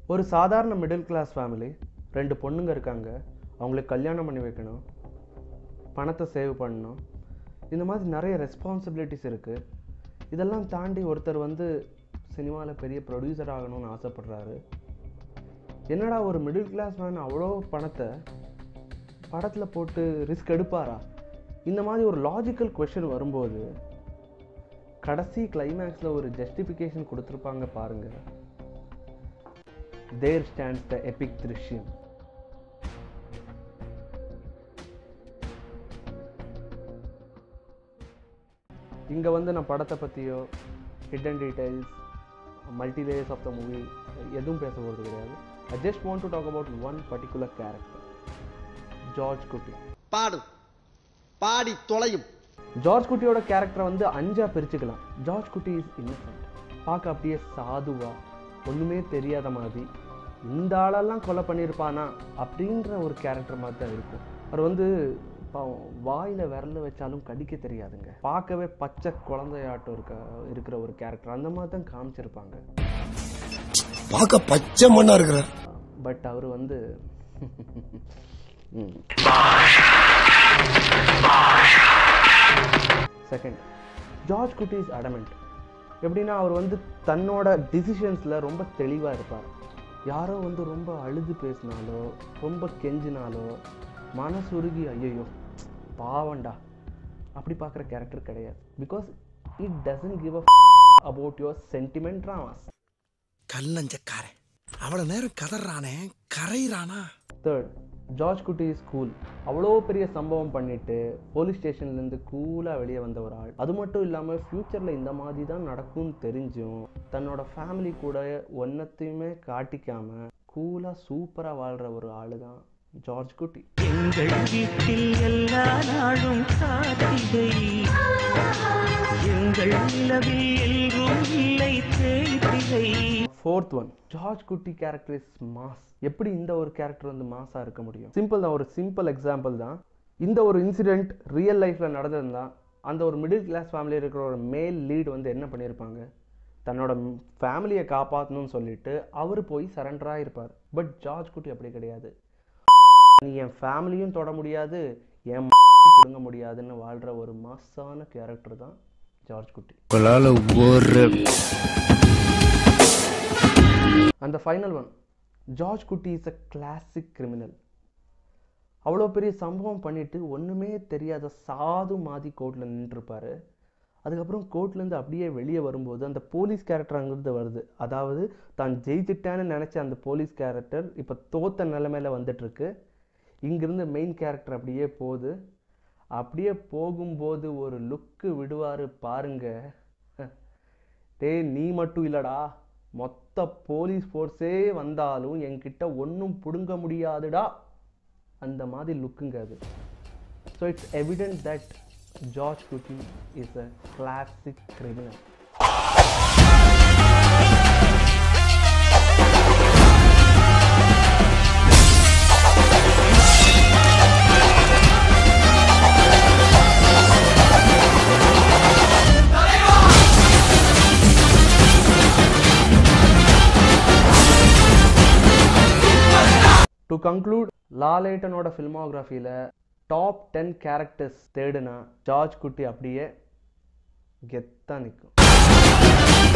ஒரு சாதாரண middle class family ரெண்டு பொண்ணுங்க இருக்காங்க அவங்களுக்கு கல்யாணம் பண்ணி வைக்கணும் பணத்தை சேவ் பண்ணணும் இந்த மாதிரி நிறைய ரெஸ்பான்சிபிலிட்டிஸ் இருக்குது இதெல்லாம் தாண்டி ஒருத்தர் வந்து சினிமாவில் பெரிய ப்ரொடியூசர் ஆகணும்னு ஆசைப்படுறாரு என்னடா ஒரு மிடில் கிளாஸ் மேன் அவ்வளோ பணத்தை படத்தில் போட்டு ரிஸ்க் எடுப்பாரா இந்த மாதிரி ஒரு லாஜிக்கல் கொஷின் வரும்போது கடைசி கிளைமேக்ஸில் ஒரு ஜஸ்டிஃபிகேஷன் கொடுத்துருப்பாங்க பாருங்க தேர் ஸ்டாண்ட்ஸ் த எபிக் திருஷ்யம் இங்கே வந்து நான் படத்தை பற்றியோ hidden details multi layers of the movie எதுவும் பேச போகிறது கிடையாது I just want to talk about one particular character George Kutty பாடு பாடி தொலையும் ஜார்ஜ் குட்டியோட கேரக்டரை வந்து அஞ்சா பிரிச்சுக்கலாம் ஜார்ஜ் குட்டி இஸ் இன்னசென்ட் பார்க்க அப்படியே சாதுவா ஒன்றுமே தெரியாத மாதிரி இந்த ஆளெல்லாம் கொலை பண்ணியிருப்பானா அப்படின்ற ஒரு கேரக்டர் மாதிரி தான் இருக்கும் அவர் வந்து பாவம் வாயில் விரல வச்சாலும் கடிக்க தெரியாதுங்க பார்க்கவே பச்சை குழந்தையாட்டம் இருக்க இருக்கிற ஒரு கேரக்டர் அந்த மாதிரி தான் காமிச்சிருப்பாங்க பார்க்க பச்சை மண்ணா இருக்கிற பட் அவர் வந்து second George Kutty is adamant எப்படின்னா அவர் வந்து தன்னோட டிசிஷன்ஸில் ரொம்ப தெளிவாக இருப்பார் யாரோ வந்து ரொம்ப அழுது பேசினாலோ ரொம்ப கெஞ்சினாலோ மனசுருகி ஐயோ பாவண்டா அப்படி பார்க்குற கேரக்டர் கிடையாது because it doesn't give a about your sentiment dramas கல்லஞ்சக்காரன் அவ்வளவு நேரம் கதறானே கரையிறானா third George Kutty is cool அவ்வளோ பெரிய சம்பவம் பண்ணிட்டு போலீஸ் ஸ்டேஷன்லேருந்து கூலாக வெளியே வந்த ஒரு ஆள் அது மட்டும் இல்லாமல் ஃப்யூச்சரில் இந்த மாதிரி தான் நடக்கும்னு தெரிஞ்சும் தன்னோட ஃபேமிலி கூட ஒன்றத்தையுமே காட்டிக்காம கூலாக சூப்பராக வாழ்கிற ஒரு ஆள் தான் ஜார்ஜ் குட்டி எங்கள் வீட்டில் எல்லா நாளும் காத்திகை எங்கள் நிலவில் எல்லோரும் இல்லை தேய்பிகை fourth one George Kutty character is mass எப்படி இந்த ஒரு கேரக்டர் வந்து மாஸாக இருக்க முடியும் சிம்பிள் தான் ஒரு சிம்பிள் எக்ஸாம்பிள் தான் இந்த ஒரு இன்சிடெண்ட் ரியல் லைஃப்பில் நடந்திருந்தா அந்த ஒரு மிடில் கிளாஸ் ஃபேமிலி இருக்கிற ஒரு மேல் லீட் வந்து என்ன பண்ணியிருப்பாங்க தன்னோட ஃபேமிலியை காப்பாற்றணும்னு சொல்லிட்டு அவர் போய் சரண்டராக இருப்பார் பட் ஜார்ஜ் குட்டி அப்படி கிடையாது நீ என் ஃபேமிலியும் தொட முடியாது என் பிடுங்க முடியாதுன்னு வாழ்கிற ஒரு மாசான கேரக்டர் தான் ஜார்ஜ் குட்டி உங்களால ஒரு அந்த final one George Kutty is a classic criminal அவ்வளோ பெரிய சம்பவம் பண்ணிட்டு ஒன்றுமே தெரியாத சாது மாதி கோர்ட்டில் நின்றுருப்பாரு அதுக்கப்புறம் கோர்ட்லேருந்து அப்படியே வெளியே வரும்போது அந்த போலீஸ் கேரக்டர் அங்கிருந்து வருது அதாவது தான் ஜெயிச்சிட்டான்னு நினச்ச அந்த போலீஸ் கேரக்டர் இப்போ தோத்த நிலைமையில வந்துட்டுருக்கு இங்கிருந்து மெயின் கேரக்டர் அப்படியே போகுது அப்படியே போகும்போது ஒரு லுக்கு விடுவார் பாருங்க டேய் நீ மட்டும் இல்லடா மொத்த போலீஸ் ஃபோர்ஸே வந்தாலும் என்கிட்ட ஒன்றும் பிடுங்க முடியாதுடா அந்த மாதிரி லுக்குங்க அது so it's evident that George Kutty is a classic criminal to conclude லாலேட்டனோட ஃபில்மோகிராஃபியில் டாப் டென் கேரக்டர்ஸ் தேடுனா ஜார்ஜ் குட்டி அப்படியே கெத்தாக நிற்கும்